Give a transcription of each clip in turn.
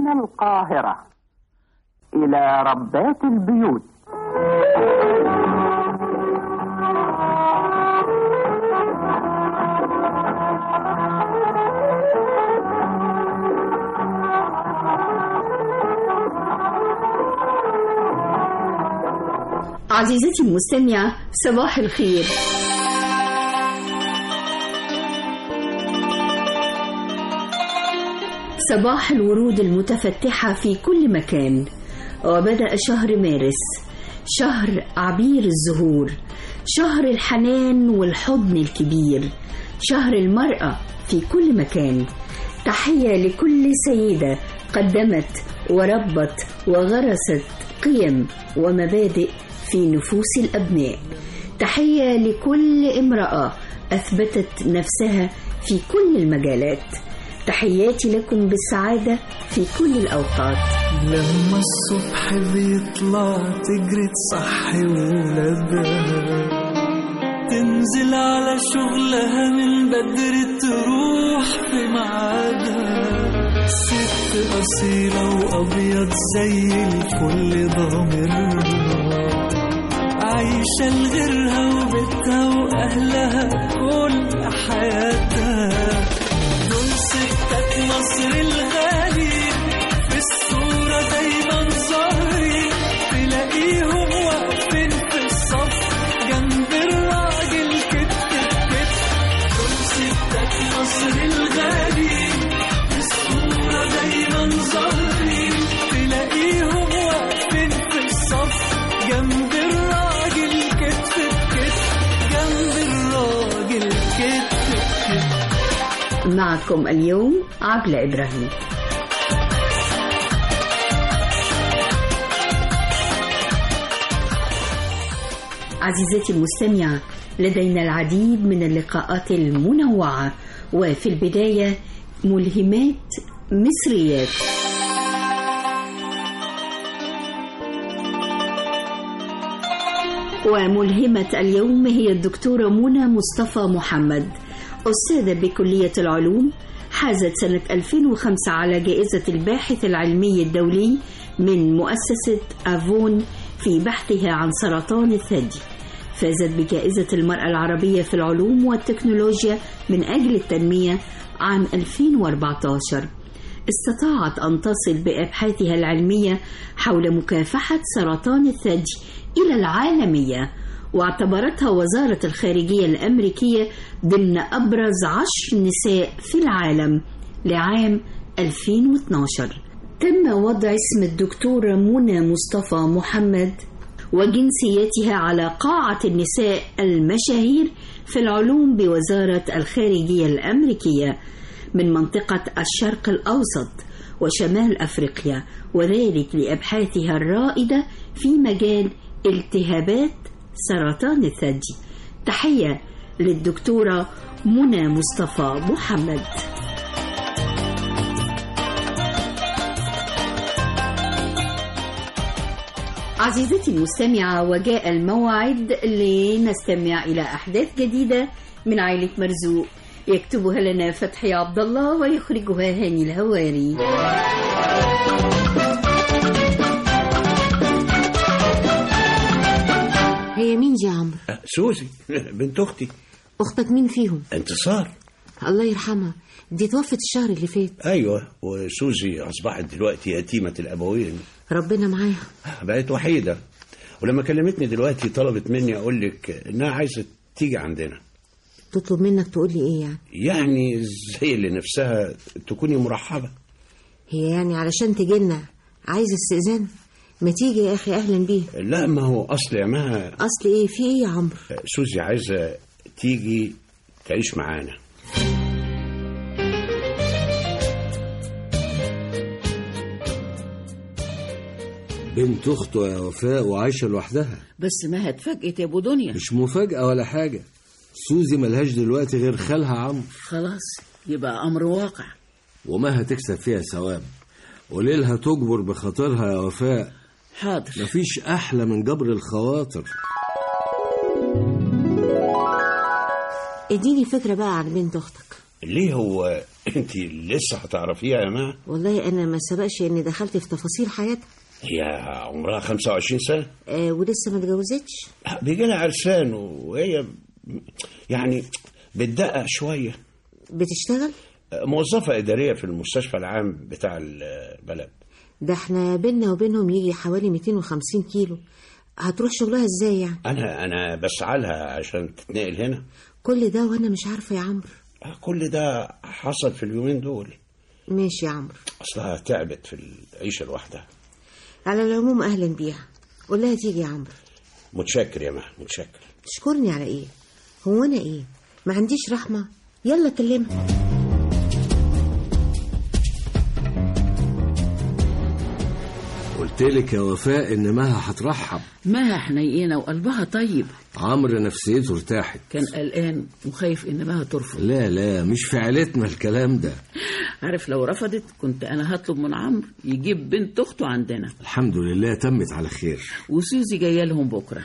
من القاهرة إلى ربات البيوت عزيزتي المستمعة صباح الخير صباح الورود المتفتحة في كل مكان وبدأ شهر مارس شهر عبير الزهور شهر الحنان والحضن الكبير شهر المرأة في كل مكان تحية لكل سيدة قدمت وربت وغرست قيم ومبادئ في نفوس الأبناء تحية لكل امرأة أثبتت نفسها في كل المجالات تحياتي لكم بالسعادة في كل الأوقات لما الصبح بيطلع تجري تصحي ولادها تنزل على شغلها من بدري تروح في ميعادها ست أصيلة وأبيض زي الفل ضامرها عايشة لغيرها وبيتها وأهلها كل حياتها دول ستات مصر الغالي في الصورة دايما ظاهرين تلاقيهم واقفين في الصف جنب الراجل كتف بكتف دول ستات مصر الغالي في الصورة دايما ظاهرين تلاقيهم واقفين في الصف جنب الراجل كتف بكتف جنب الراجل كتف بكتف معكم اليوم عبلة إبراهيم عزيزتي المستمعة لدينا العديد من اللقاءات المنوعة وفي البداية ملهمات مصريات وملهمة اليوم هي الدكتورة منى مصطفى محمد أستاذة بكلية العلوم حازت سنة 2005 على جائزة الباحث العلمي الدولي من مؤسسة أفون في بحثها عن سرطان الثدي فازت بجائزة المرأة العربية في العلوم والتكنولوجيا من أجل التنمية عام 2014 استطاعت أن تصل بأبحاثها العلمية حول مكافحة سرطان الثدي إلى العالمية واعتبرتها وزارة الخارجية الأمريكية ضمن أبرز عشر نساء في العالم لعام 2012 تم وضع اسم الدكتورة منى مصطفى محمد وجنسيتها على قاعة النساء المشاهير في العلوم بوزارة الخارجية الأمريكية من منطقة الشرق الأوسط وشمال أفريقيا وذلك لأبحاثها الرائدة في مجال التهابات سرطان الثدي تحية للدكتورة منى مصطفى محمد عزيزتي المستمعة وجاء الموعد لنستمع إلى أحداث جديدة من عائلة مرزوق يكتبها لنا فتحي عبد الله ويخرجها هاني الهواري هي مين دي يا عمرو سوزي بنت اختي اختك مين فيهم انتصار الله يرحمها دي توفت الشهر اللي فات ايوه وسوزي اصبحت دلوقتي يتيمه الابوين ربنا معاها بقت وحيده ولما كلمتني دلوقتي طلبت مني اقول لك انها عايزه تيجي عندنا تطلب منك تقول لي ايه يعني يعني زي اللي نفسها تكوني مرحبه هي يعني علشان تجينا عايزه استئذان ما تيجي يا اخي اهلا بيه لا ما هو اصل يا ما اصل ايه في ايه يا عمرو سوزي عايزه تيجي تعيش معانا بنت اخته يا وفاء وعايشه لوحدها بس ما اتفاجئت يا ابو دنيا مش مفاجاه ولا حاجه سوزي ملهاش دلوقتي غير خالها عمرو خلاص يبقى امر واقع وما هتكسب فيها ثواب قوليلها تجبر بخاطرها يا وفاء حاضر مفيش احلى من جبر الخواطر اديني فكره بقى عن بنت اختك ليه هو انت لسه هتعرفيها يا ما والله انا ما سبقش اني دخلت في تفاصيل حياتها هي عمرها 25 سنه آه ولسه ما اتجوزتش بيجي لها عرسان وهي يعني بتدقق شويه بتشتغل موظفه اداريه في المستشفى العام بتاع البلد ده احنا بينا وبينهم يجي حوالي 250 كيلو هتروح شغلها ازاي يعني انا انا بسعى لها عشان تتنقل هنا كل ده وانا مش عارفه يا عمرو كل ده حصل في اليومين دول ماشي يا عمرو اصلها تعبت في العيشه لوحدها على العموم اهلا بيها قول لها تيجي يا عمرو متشكر يا مه متشكر تشكرني على ايه هو انا ايه ما عنديش رحمه يلا كلمها قلت لك يا وفاء ان مها هترحب مها حنينة وقلبها طيب عمرو نفسيته ارتاحت كان قلقان وخايف ان مها ترفض لا لا مش في عيلتنا الكلام ده عارف لو رفضت كنت انا هطلب من عمرو يجيب بنت اخته عندنا الحمد لله تمت على خير وسوزي جايه لهم بكره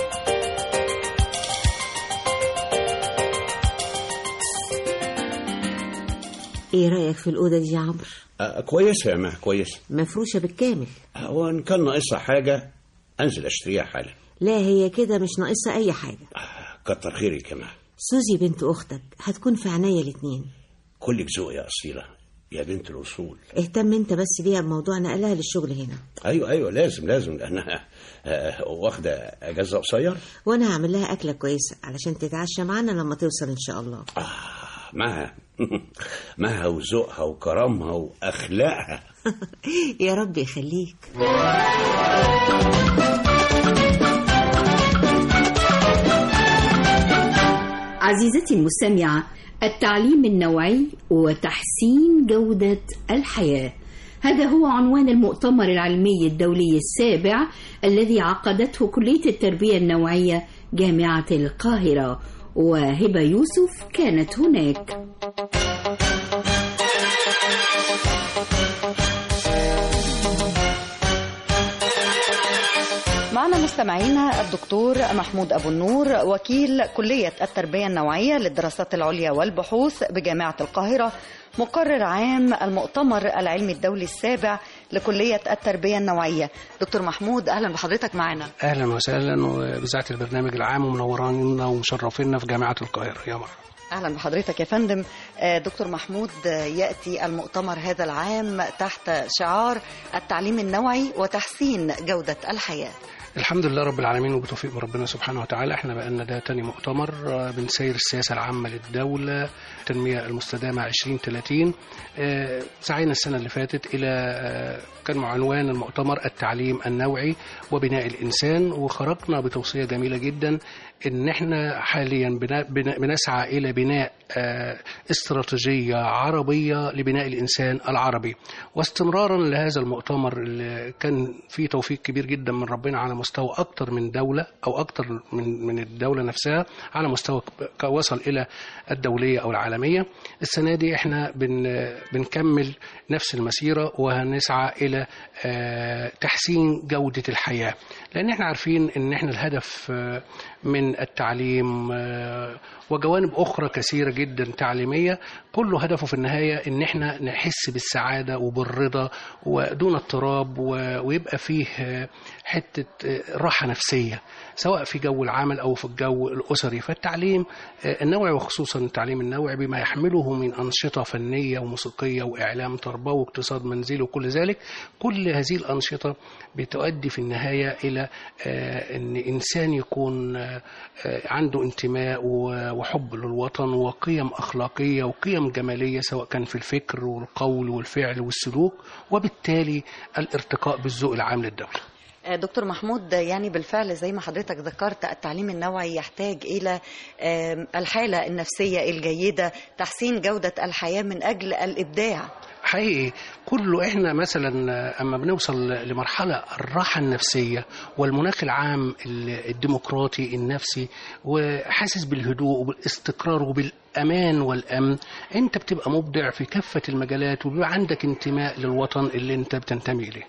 ايه رايك في الاوضه دي يا عمرو آه كويسه يا مه كويسه مفروشه بالكامل هو ان كان ناقصها حاجه انزل اشتريها حالا لا هي كده مش ناقصه اي حاجه آه كتر خيرك يا مه سوزي بنت اختك هتكون في عينيا الاتنين كلك ذوق يا اصيله يا بنت الاصول اهتم انت بس بيها بموضوع نقلها للشغل هنا ايوه ايوه لازم لازم لانها آه واخده اجازه قصيره وانا هعمل لها اكله كويسه علشان تتعشى معانا لما توصل ان شاء الله آه معها معها وذوقها وكرمها واخلاقها يا رب يخليك عزيزتي المستمعة التعليم النوعي وتحسين جودة الحياة هذا هو عنوان المؤتمر العلمي الدولي السابع الذي عقدته كلية التربية النوعية جامعة القاهرة وهبة يوسف كانت هناك معنا مستمعينا الدكتور محمود أبو النور وكيل كلية التربية النوعية للدراسات العليا والبحوث بجامعة القاهرة مقرر عام المؤتمر العلمي الدولي السابع لكلية التربية النوعية دكتور محمود أهلا بحضرتك معنا اهلا وسهلا وبذاعه البرنامج العام ومنورينا ومشرفينا في جامعه القاهره يا مرحبا أهلا بحضرتك يا فندم آه، دكتور محمود آه، يأتي المؤتمر هذا العام تحت شعار التعليم النوعي وتحسين جودة الحياة الحمد لله رب العالمين وبتوفيق من ربنا سبحانه وتعالى احنا بقالنا ده تاني مؤتمر آه، بنسير السياسة العامة للدولة التنمية المستدامة 2030 آه، سعينا السنة اللي فاتت إلى آه، كان عنوان المؤتمر التعليم النوعي وبناء الإنسان وخرجنا بتوصية جميلة جدا إن احنا حاليا بنا- بنا- بنسعى إلى بناء آه، استراتيجية عربية لبناء الإنسان العربي واستمرارا لهذا المؤتمر اللي كان فيه توفيق كبير جدا من ربنا على مستوى أكتر من دولة أو أكتر من من الدولة نفسها على مستوى ك- وصل إلى الدولية أو العالمية السنة دي احنا بن بنكمل نفس المسيرة وهنسعى إلى آه، تحسين جودة الحياة لأن احنا عارفين إن احنا الهدف آه، من التعليم آه، وجوانب أخرى كثيرة جدا تعليمية كله هدفه في النهاية إن احنا نحس بالسعادة وبالرضا ودون اضطراب و- ويبقى فيه آه، حتة آه، راحة نفسية سواء في جو العمل أو في الجو الأسري فالتعليم آه، النوعي وخصوصا التعليم النوعي بما يحمله من أنشطة فنية وموسيقية وإعلام تربوي واقتصاد منزلي وكل ذلك كل هذه الأنشطة بتؤدي في النهاية إلى آه، أن إنسان يكون آه، آه، عنده انتماء و- وحب للوطن وقيم أخلاقية وقيم جمالية سواء كان في الفكر والقول والفعل والسلوك وبالتالي الارتقاء بالذوق العام للدولة آه، دكتور محمود آه، يعني بالفعل زي ما حضرتك ذكرت التعليم النوعي يحتاج إلى آم، الحالة النفسية الجيدة تحسين جودة الحياة من أجل الإبداع حقيقي كله احنا مثلا اما بنوصل لمرحله الراحه النفسيه والمناخ العام الديمقراطي النفسي وحاسس بالهدوء وبالاستقرار وبالامان والامن انت بتبقى مبدع في كافه المجالات وبيبقى عندك انتماء للوطن اللي انت بتنتمي اليه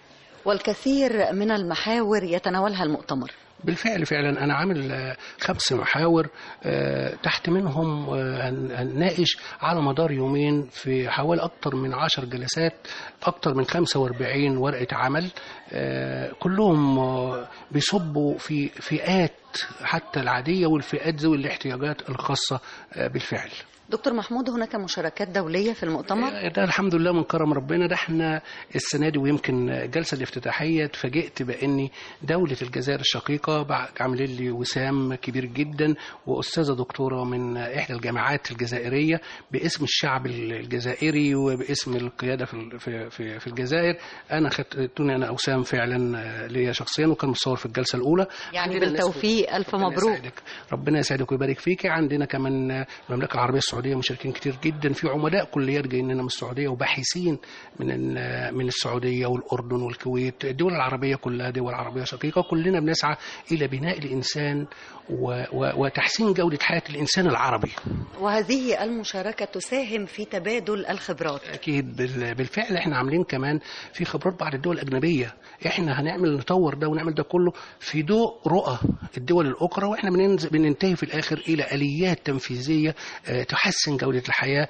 والكثير من المحاور يتناولها المؤتمر بالفعل فعلا انا عامل آه، خمس محاور آه، تحت منهم آه، هن- هنناقش على مدار يومين في حوالي اكتر من عشر جلسات اكتر من 45 ورقه عمل آه، كلهم آه، بيصبوا في فئات حتى العاديه والفئات ذوي الاحتياجات الخاصه آه، بالفعل دكتور محمود هناك مشاركات دولية في المؤتمر ده الحمد لله من كرم ربنا ده احنا السنه دي ويمكن الجلسه الافتتاحيه اتفاجئت باني دوله الجزائر الشقيقه بعد عاملين لي وسام كبير جدا واستاذه دكتوره من احدى الجامعات الجزائريه باسم الشعب الجزائري وباسم القياده في في في, في الجزائر انا خدتوني انا اوسام فعلا آه، ليا شخصيا وكان مصور في الجلسه الاولى يعني عندنا ناس- بالتوفيق ألف ربنا مبروك يسعدك ربنا يسعدك ويبارك فيك عندنا كمان المملكه العربيه السعوديه مشاركين كتير جدا في عملاء كليات جايين لنا من السعوديه وباحثين من ال- من السعوديه والاردن والكويت الدول العربيه كلها دول عربيه شقيقه كلنا بنسعى الى بناء الانسان و و وتحسين جوده حياه الانسان العربي وهذه المشاركة تساهم في تبادل الخبرات اكيد بال- بالفعل احنا عاملين كمان في خبرات بعض الدول الاجنبيه احنا هنعمل نطور ده ونعمل ده كله في ضوء رؤى الدول الاخرى واحنا بننزل بننتهي في الاخر الى اليات تنفيذيه آه، تحسن جوده الحياه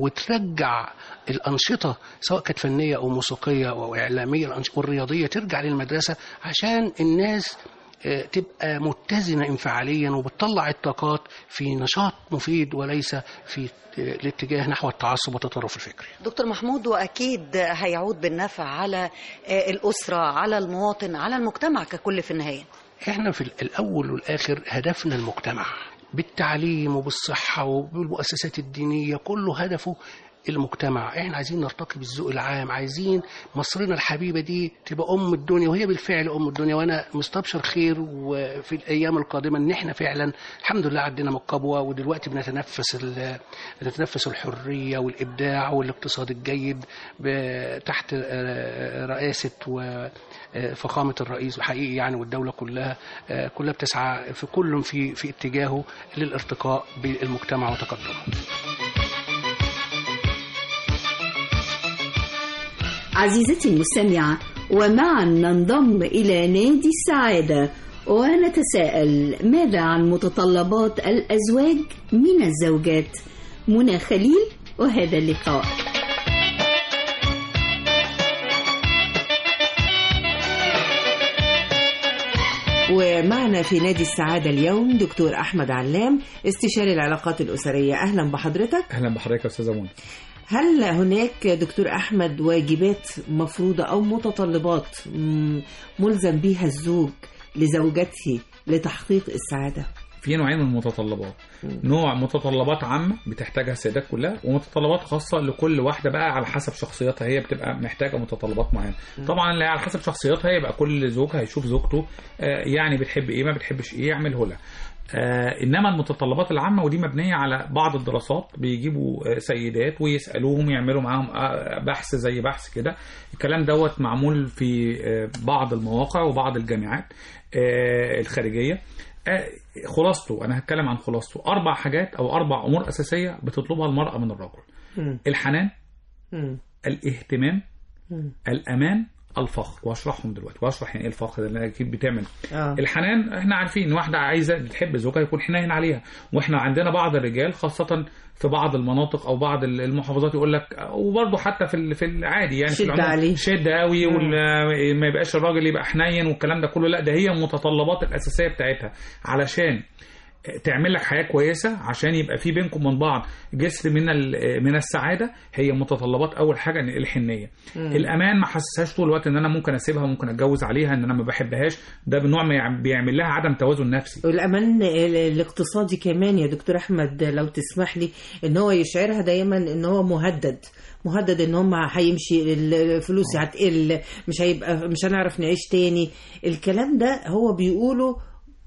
وترجع الانشطه سواء كانت فنيه او موسيقيه او اعلاميه الأنش- والرياضيه ترجع للمدرسه عشان الناس آه، تبقى متزنه انفعاليا وبتطلع الطاقات في نشاط مفيد وليس في آه، الاتجاه نحو التعصب والتطرف الفكري دكتور محمود وأكيد هيعود بالنفع على آه، الأسرة على المواطن على المجتمع ككل في النهاية احنا في الاول والاخر هدفنا المجتمع بالتعليم وبالصحه وبالمؤسسات الدينيه كله هدفه المجتمع احنا عايزين نرتقي بالذوق العام عايزين مصرنا الحبيبه دي تبقى ام الدنيا وهي بالفعل ام الدنيا وانا مستبشر خير وفي الايام القادمه ان احنا فعلا الحمد لله عدينا من القبوه ودلوقتي بنتنفس ال- بنتنفس الحريه والابداع والاقتصاد الجيد ب- تحت آه، رئاسه وفخامه الرئيس الحقيقي يعني والدوله كلها آه، كلها بتسعى في كل في في اتجاهه للارتقاء بالمجتمع وتقدمه عزيزتي المستمعة ومعا ننضم إلى نادي السعادة ونتساءل ماذا عن متطلبات الأزواج من الزوجات منى خليل وهذا اللقاء ومعنا في نادي السعادة اليوم دكتور أحمد علام استشاري العلاقات الأسرية أهلا بحضرتك اهلا بحضرتك يا استاذه منى هل هناك دكتور أحمد واجبات مفروضة أو متطلبات مم، ملزم بها الزوج لزوجته لتحقيق السعادة في نوعين من المتطلبات نوع متطلبات عامه بتحتاجها السيدات كلها ومتطلبات خاصه لكل واحده بقى على حسب شخصيتها هي بتبقى محتاجه متطلبات معينه طبعا اللي على حسب شخصيتها يبقى كل زوج هيشوف زوجته آه، يعني بتحب ايه ما بتحبش ايه يعمله لها آه انما المتطلبات العامه ودي مبنيه على بعض الدراسات بيجيبوا آه سيدات ويسالوهم يعملوا معاهم آه بحث زي بحث كده الكلام دوت معمول في آه بعض المواقع وبعض الجامعات آه الخارجيه آه خلاصته انا هتكلم عن خلاصته اربع حاجات او اربع امور اساسيه بتطلبها المراه من الرجل مم. الحنان مم. الاهتمام مم. الامان الفخر واشرحهم دلوقتي واشرح يعني ايه الفخر ده اللي اكيد بتعمل آه. الحنان احنا عارفين ان واحده عايزه بتحب زوجها يكون حنين عليها واحنا عندنا بعض الرجال خاصه في بعض المناطق او بعض المحافظات يقول لك وبرضه حتى في ال- في العادي يعني في شد العموم عليه. شد قوي مم. وال- ما يبقاش الراجل يبقى حنين والكلام ده كله لا ده هي المتطلبات الاساسيه بتاعتها علشان تعمل لك حياه كويسه عشان يبقى في بينكم من بعض جسر من ال- من السعاده هي متطلبات اول حاجه إن الحنيه مم. الامان ما حسسهاش طول الوقت ان انا ممكن اسيبها وممكن اتجوز عليها ان انا ما بحبهاش ده بنوع ما يعم- بيعمل لها عدم توازن نفسي والأمان ال- الاقتصادي كمان يا دكتور أحمد لو تسمح لي إن هو يشعرها دايما إن هو مهدد مهدد إن هم هيمشي الفلوس هتقل مش هيبقى مش هنعرف نعيش تاني الكلام ده هو بيقوله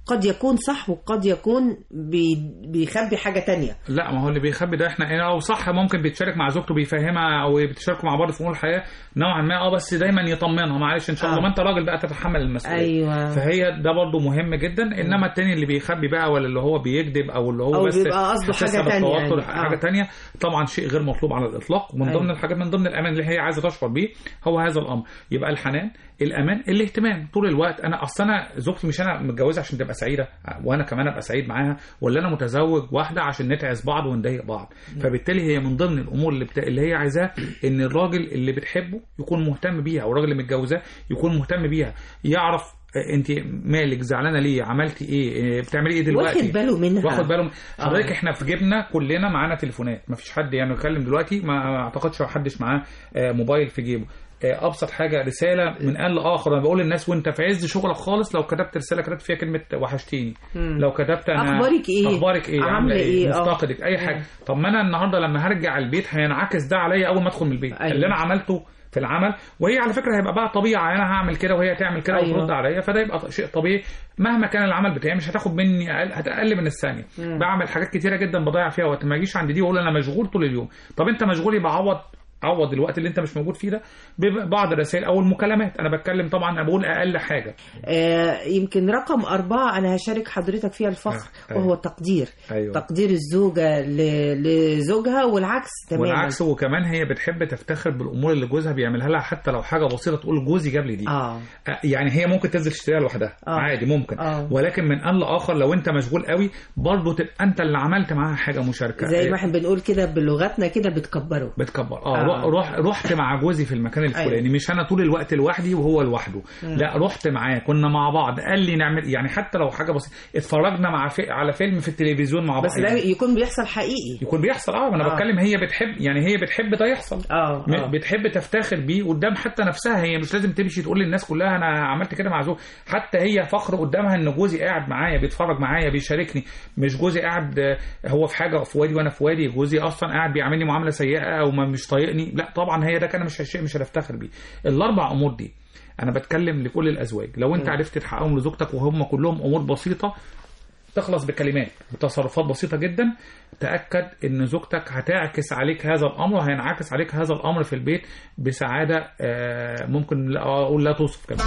قد يكون صح وقد يكون بي- بيخبي حاجة تانية لا ما هو اللي بيخبي ده احنا او صح ممكن بيتشارك مع زوجته بيفهمها او بيتشاركوا مع بعض في امور الحياه نوعا ما اه بس دايما يطمنها معلش ان شاء الله آه. ما انت راجل بقى تتحمل المسؤوليه أيوة. فهي ده برضو مهم جدا انما التاني اللي بيخبي بقى ولا اللي هو بيكذب او اللي هو أو بس بيبقى قصده حاسسها حاجة تانية بالتوتر، يعني. حاجه آه. تانية طبعا شيء غير مطلوب على الاطلاق ومن ضمن أيوة. الحاجات من ضمن الامان اللي هي عايزه تشعر بيه هو هذا الامر يبقى الحنان الامان الاهتمام طول الوقت انا اصل انا زوجتي مش انا متجوزه عشان تبقى سعيده وانا كمان ابقى سعيد معاها ولا انا متزوج واحده عشان نتعس بعض ونضايق بعض فبالتالي هي من ضمن الامور اللي, بتا... اللي هي عايزاه ان الراجل اللي بتحبه يكون مهتم بيها او الراجل اللي متجوزاه يكون مهتم بيها يعرف آه، انت مالك زعلانه ليه عملتي ايه آه، بتعملي ايه دلوقتي واخد باله منها. واخد باله من- حضرتك آه. احنا في جيبنا كلنا معانا تليفونات ما فيش حد يعني يتكلم دلوقتي ما ما اعتقدش حدش معاه آه، موبايل في جيبه آه، ابسط حاجه رساله من ان لاخر انا بقول للناس وانت في عز شغلك خالص لو كتبت رساله كتبت فيها كلمه وحشتيني مم. لو كتبت انا أخبارك إيه؟ اخبارك ايه عاملة عامله إيه؟ ايه آه. مفتقدك اي حاجه طب ما انا النهارده لما هرجع البيت هينعكس ده عليا اول ما ادخل من البيت أيوة. اللي انا عملته في العمل وهي على فكره هيبقى بقى طبيعه انا هعمل كده وهي تعمل كده أيوة. وترد عليا فده يبقى شيء طبيعي مهما كان العمل بتاعي مش هتاخد مني اقل هتقل من الثانيه مم. بعمل حاجات كتيره جدا بضيع فيها وقت ما اجيش عند دي واقول انا مشغول طول اليوم طب انت مشغول يبقى عوض عوض الوقت اللي انت مش موجود فيه ده ببعض الرسائل او المكالمات انا بتكلم طبعا انا بقول اقل حاجه آه يمكن رقم أربعة أنا هشارك حضرتك فيها الفخر آه، وهو أيوة. التقدير أيوة. تقدير الزوجة ل- لزوجها والعكس تماما والعكس وكمان هي بتحب تفتخر بالامور اللي جوزها بيعملها لها حتى لو حاجه بسيطه تقول جوزي جاب لي دي اه يعني هي ممكن تنزل تشتريها لوحدها آه. عادي ممكن آه. ولكن من ان لاخر لو انت مشغول قوي برضه تبقى انت اللي عملت معاها حاجه مشاركه زي ما احنا بنقول كده بلغتنا كده بتكبره بتكبر اه, آه. آه. روح رحت مع جوزي في المكان الفلاني أيوة. مش انا طول الوقت لوحدي وهو لوحده مم. لا رحت معاه كنا مع بعض قال لي نعمل يعني حتى لو حاجه بسيطه اتفرجنا مع في... على فيلم في التلفزيون مع بعض بس ده يكون بيحصل حقيقي يكون بيحصل اه ما انا آه. بتكلم هي بتحب يعني هي بتحب ده يحصل اه م- آه. بتحب تفتخر بيه قدام حتى نفسها هي مش لازم تمشي تقول للناس كلها انا عملت كده مع زوجي حتى هي فخر قدامها ان جوزي قاعد معايا بيتفرج معايا بيشاركني مش جوزي قاعد آه، هو في حاجه في وادي وانا في وادي جوزي اصلا قاعد بيعاملني معامله سيئه او ما مش طايقني لا طبعا هي ده كان مش شيء مش هنفتخر بيه الاربع امور دي انا بتكلم لكل الازواج لو انت م. عرفت تحققهم لزوجتك وهم كلهم امور بسيطه تخلص بكلمات وتصرفات بسيطة جدا تأكد إن زوجتك هتعكس عليك هذا الأمر وهينعكس عليك هذا الأمر في البيت بسعادة آه، ممكن لا- أقول لا توصف كمان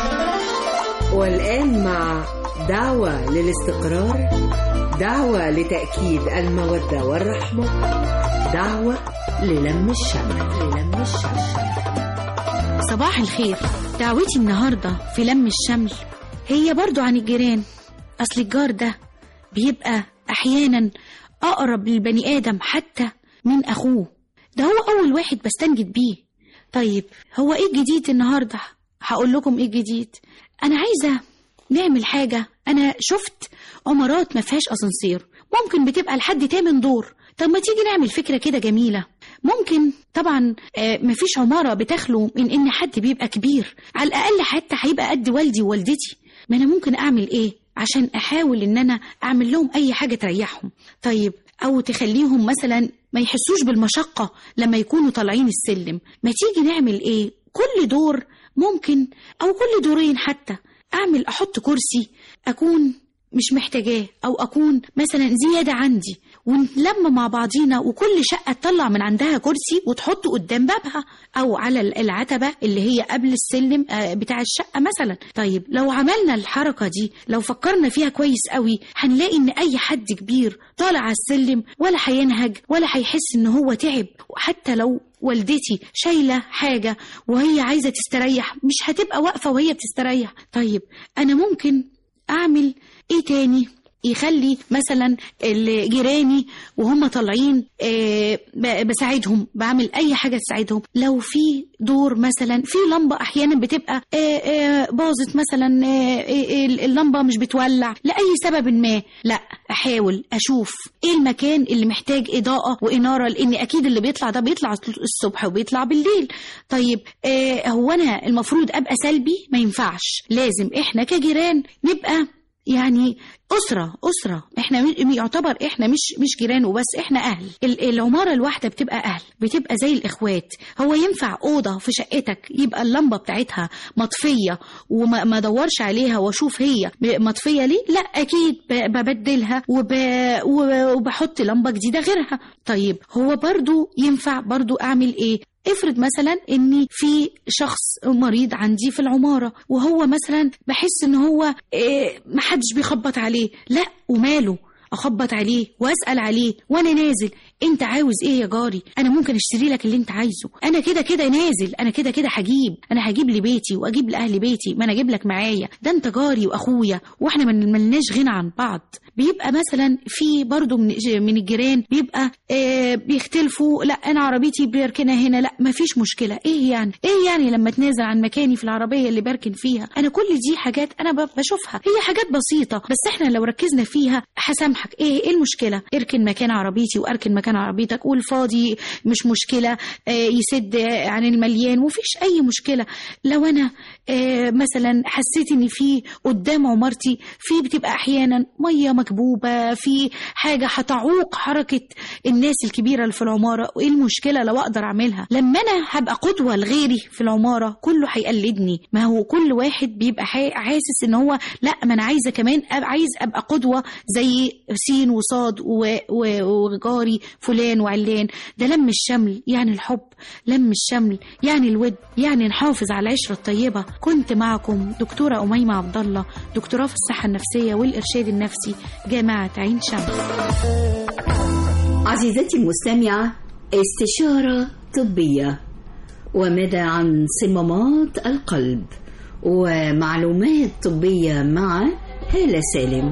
والآن مع دعوة للاستقرار دعوة لتأكيد المودة والرحمة دعوة للم الشمل للم الشمل صباح الخير دعوتي النهاردة في لم الشمل هي برضو عن الجيران أصل الجار ده بيبقى أحيانا أقرب للبني آدم حتى من أخوه ده هو أول واحد بستنجد بيه طيب هو إيه الجديد النهاردة هقول لكم إيه الجديد أنا عايزة نعمل حاجة أنا شفت عمارات ما فيهاش أسانسير ممكن بتبقى لحد تامن دور طب ما تيجي نعمل فكرة كده جميلة ممكن طبعا آه، مفيش عمارة بتخلو من إن حد بيبقى كبير على الأقل حتى هيبقى قد والدي ووالدتي ما أنا ممكن أعمل إيه عشان أحاول إن أنا أعمل لهم أي حاجة تريحهم طيب أو تخليهم مثلا ما يحسوش بالمشقة لما يكونوا طالعين السلم ما تيجي نعمل إيه كل دور ممكن أو كل دورين حتى أعمل أحط كرسي أكون مش محتاجاه أو أكون مثلا زيادة عندي ونلم مع بعضينا وكل شقة تطلع من عندها كرسي وتحطه قدام بابها أو على العتبة اللي هي قبل السلم آه، بتاع الشقة مثلا طيب لو عملنا الحركة دي لو فكرنا فيها كويس قوي هنلاقي إن أي حد كبير طالع على السلم ولا هينهج ولا هيحس إن هو تعب وحتى لو والدتي شايلة حاجة وهي عايزة تستريح مش هتبقى واقفة وهي بتستريح طيب أنا ممكن أعمل إيه تاني يخلي مثلا ال- جيراني وهم طالعين آه، ب- بساعدهم بعمل اي حاجه تساعدهم لو في دور مثلا في لمبه احيانا بتبقى آه، آه، باظت مثلا آه، آه، ال- اللمبه مش بتولع لاي سبب ما لا احاول اشوف ايه المكان اللي محتاج اضاءه واناره لان اكيد اللي بيطلع ده بيطلع الصبح وبيطلع بالليل طيب آه، هو انا المفروض ابقى سلبي ما ينفعش لازم احنا كجيران نبقى يعني أسرة أسرة احنا م- يعتبر احنا مش مش جيران وبس احنا أهل ال- العمارة الواحدة بتبقى أهل بتبقى زي الإخوات هو ينفع أوضة في شقتك يبقى اللمبة بتاعتها مطفية وما ما ادورش عليها واشوف هي ب- مطفية ليه لا أكيد ب- ببدلها وب... وب- وبحط لمبة جديدة غيرها طيب هو برضو ينفع برضو أعمل إيه افرض مثلا اني في شخص مريض عندي في العماره وهو مثلا بحس ان هو إيه محدش بيخبط عليه لا وماله اخبط عليه واسال عليه وانا نازل انت عاوز ايه يا جاري انا ممكن اشتري لك اللي انت عايزه انا كده كده نازل انا كده كده هجيب انا هجيب لبيتي واجيب لاهل بيتي ما انا اجيب لك معايا ده انت جاري واخويا واحنا من- ملناش غنى عن بعض بيبقى مثلا في برضو من من الجيران بيبقى آه بيختلفوا لا انا عربيتي بيركنها هنا لا مفيش مشكله ايه يعني ايه يعني لما تنازل عن مكاني في العربيه اللي بركن فيها انا كل دي حاجات انا ب- بشوفها هي حاجات بسيطه بس احنا لو ركزنا فيها هسامحك ايه ايه المشكله اركن مكان عربيتي واركن مكان عربيتك والفاضي مش مشكله آه يسد عن المليان ومفيش اي مشكله لو انا آه مثلا حسيت ان في قدام عمارتي في بتبقى احيانا ميه مكبوبه في حاجه هتعوق حركه الناس الكبيره اللي في العماره وايه المشكله لو اقدر اعملها لما انا هبقى قدوه لغيري في العماره كله هيقلدني ما هو كل واحد بيبقى حي- حاسس ان هو لا ما انا عايزه كمان أبقى عايز ابقى قدوه زي سين وصاد و- و- وجاري فلان وعلان ده لم الشمل يعني الحب لم الشمل يعني الود يعني نحافظ على العشره الطيبه كنت معكم دكتوره اميمه عبد الله دكتوراه في الصحه النفسيه والارشاد النفسي جامعه عين شمس عزيزتي المستمعة استشارة طبية وماذا عن صمامات القلب ومعلومات طبية مع هالة سالم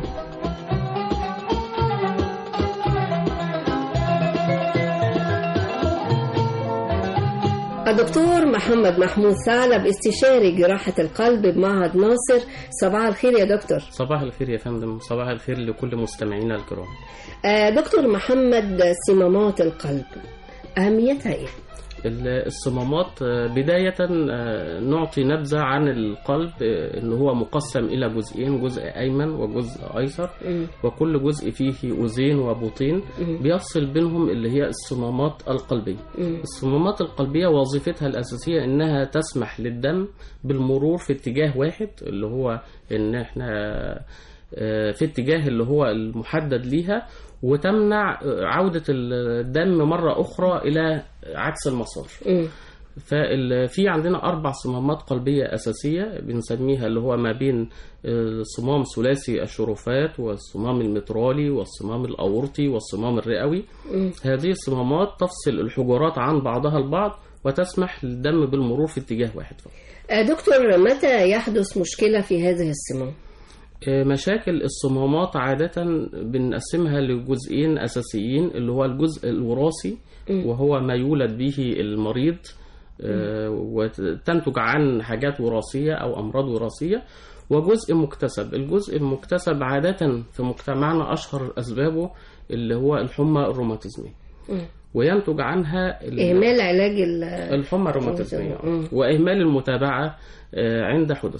الدكتور محمد محمود ثعلب استشاري جراحة القلب بمعهد ناصر صباح الخير يا دكتور صباح الخير يا فندم صباح الخير لكل مستمعينا الكرام آه، دكتور محمد صمامات القلب أهميتها إيه؟ ال- الصمامات آه، بداية آه، نعطي نبذة عن القلب آه، إن هو مقسم إلى جزئين جزء أيمن وجزء أيسر مم. وكل جزء فيه أذين وبطين مم. بيفصل بينهم اللي هي الصمامات القلبية مم. الصمامات القلبية وظيفتها الأساسية إنها تسمح للدم بالمرور في اتجاه واحد اللي هو إن إحنا آه، في اتجاه اللي هو المحدد ليها وتمنع آه، عودة الدم مرة أخرى إلى عكس المسار مم. ففي عندنا أربع صمامات قلبية أساسية بنسميها اللي هو ما بين آه، صمام ثلاثي الشرفات والصمام المترالي والصمام الأورطي والصمام الرئوي مم. هذه الصمامات تفصل الحجرات عن بعضها البعض وتسمح للدم بالمرور في اتجاه واحد فقط آه، دكتور متى يحدث مشكلة في هذه الصمام؟ آه، مشاكل الصمامات عادة بنقسمها لجزئين أساسيين اللي هو الجزء الوراثي مم. وهو ما يولد به المريض آه، وتنتج عن حاجات وراثية أو أمراض وراثية وجزء مكتسب الجزء المكتسب عادة في مجتمعنا أشهر أسبابه اللي هو الحمى الروماتيزمية مم. وينتج عنها ال- إهمال علاج ال- الحمى الروماتيزمية مم. وإهمال المتابعة آه، عند حدوث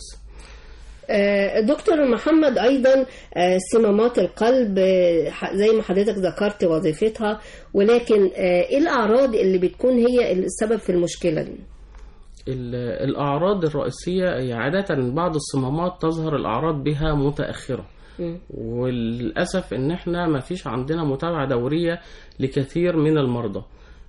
آه، دكتور محمد أيضا آه، صمامات القلب آه، ح- زي ما حضرتك ذكرت وظيفتها ولكن آه، إيه الأعراض اللي بتكون هي السبب في المشكلة دي؟ ال- الأعراض الرئيسية هي عادة بعض الصمامات تظهر الأعراض بها متأخرة مم. وللأسف إن إحنا ما فيش عندنا متابعة دورية لكثير من المرضى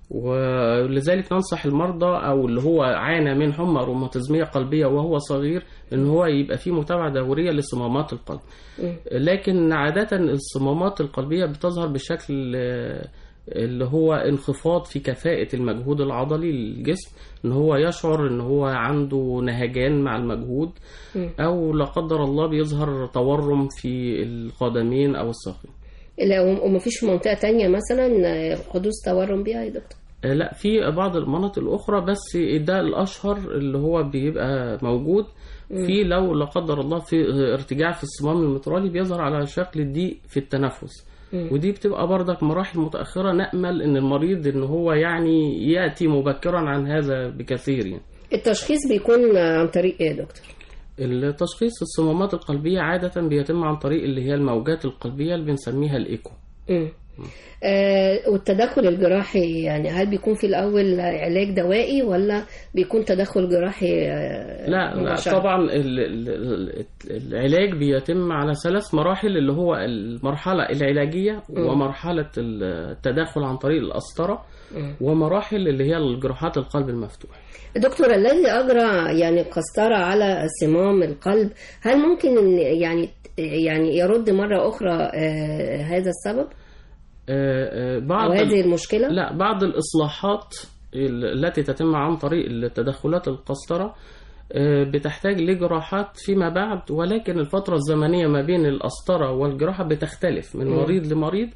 ولذلك ننصح المرضى أو اللي هو عانى من حمى روماتيزمية قلبية وهو صغير إن هو يبقى فيه متابعة دورية لصمامات القلب مم. لكن عادة الصمامات القلبية بتظهر بشكل آه، اللي هو انخفاض في كفاءة المجهود العضلي للجسم ان هو يشعر ان هو عنده نهجان مع المجهود مم. او لا قدر الله بيظهر تورم في القدمين او الساقين لا ومفيش في منطقة تانية مثلا آه، حدوث تورم بيها يا دكتور؟ آه، لا في بعض المناطق الاخرى بس ده الاشهر اللي هو بيبقى موجود مم. في لو لا قدر الله في ارتجاع في الصمام المترالي بيظهر على شكل ضيق في التنفس مم. ودي بتبقى بردك مراحل متأخرة نأمل إن المريض إن هو يعني يأتي مبكرا عن هذا بكثير يعني. التشخيص بيكون آه، عن طريق إيه يا دكتور؟ التشخيص الصمامات القلبية عادة بيتم عن طريق اللي هي الموجات القلبية اللي بنسميها الإيكو مم. آه والتدخل الجراحي يعني هل بيكون في الأول علاج دوائي ولا بيكون تدخل جراحي آه لا لا مباشرة؟ طبعا ال- ال- ال- العلاج بيتم على ثلاث مراحل اللي هو المرحلة العلاجية مم. ومرحلة التداخل عن طريق القسطرة مم. ومراحل اللي هي الجراحات القلب المفتوح دكتور الذي أجرى يعني قسطرة على صمام القلب هل ممكن إن يعني يعني يرد مرة أخرى آه هذا السبب؟ آه، آه، بعض أو ال- هذه المشكلة؟ لا بعض الإصلاحات ال- التي تتم عن طريق التدخلات القسطرة آه، بتحتاج لجراحات فيما بعد ولكن الفترة الزمنية ما بين القسطرة والجراحة بتختلف من مم. مريض لمريض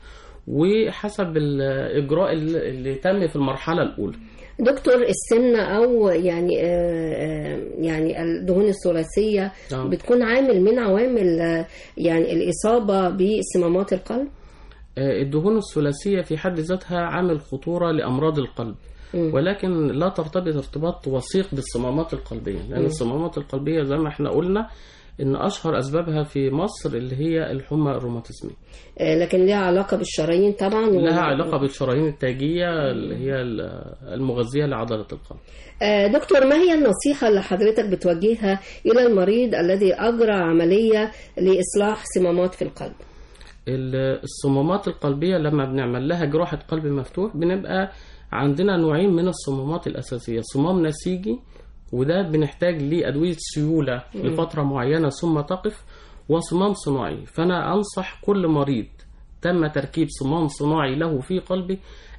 وحسب الإجراء اللي اللي تم في المرحلة الأولى دكتور السمنة أو يعني آه، آه، يعني الدهون الثلاثية آه. بتكون عامل من عوامل آه، يعني الإصابة بصمامات القلب؟ آه، الدهون الثلاثية في حد ذاتها عامل خطورة لأمراض القلب مم. ولكن لا ترتبط ارتباط وثيق بالصمامات القلبية لأن مم. الصمامات القلبية زي ما احنا قلنا إن أشهر أسبابها في مصر اللي هي الحمى الروماتيزمية آه، لكن لها علاقة بالشرايين طبعا لها علاقة بالشرايين التاجية اللي هي المغذية لعضلة القلب آه، دكتور ما هي النصيحة اللي حضرتك بتوجهها إلى المريض الذي أجرى عملية لإصلاح صمامات في القلب؟ ال- الصمامات القلبية لما بنعمل لها جراحة قلب مفتوح بنبقى عندنا نوعين من الصمامات الأساسية صمام نسيجي وده بنحتاج ليه أدوية سيولة مم. لفترة معينة ثم تقف وصمام صناعي فأنا أنصح كل مريض تم تركيب صمام صناعي له في قلبه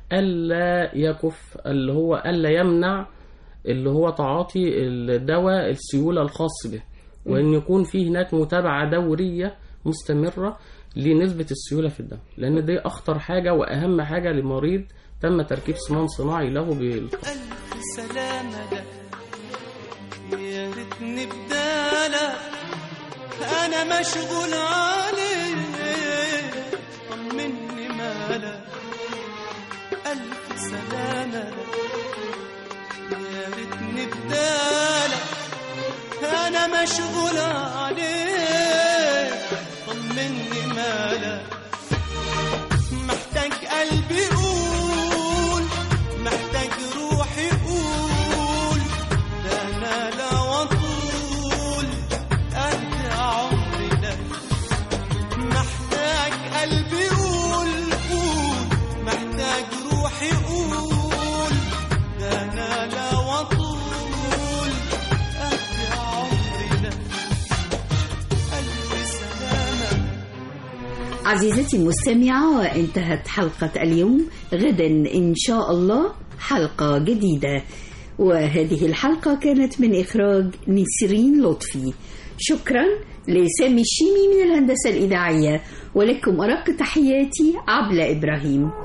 ألا يكف اللي هو ألا يمنع اللي هو تعاطي الدواء السيولة الخاص به وأن يكون في هناك متابعة دورية مستمرة لنسبة السيولة في الدم لأن دي أخطر حاجة وأهم حاجة لمريض تم تركيب صمام صناعي له بالقلب سلامة ده يا ريتني بدالك أنا مشغول عليك طمني مالك ألف سلامة ده يا ريتني بدالك أنا مشغول عليك طمني مالك محتاج قلبي يقول محتاج روحي يقول ده انا لا وطول قد عمري ده محتاج قلبي يقول قول محتاج روحي يقول ده انا لا وطول قد عمري ده ألف سلامة عزيزتي المستمعة وانتهت حلقة اليوم غدا إن شاء الله حلقة جديدة وهذه الحلقة كانت من إخراج نسرين لطفي شكرا لسامي الشيمي من الهندسة الإذاعية ولكم أرق تحياتي عبلة إبراهيم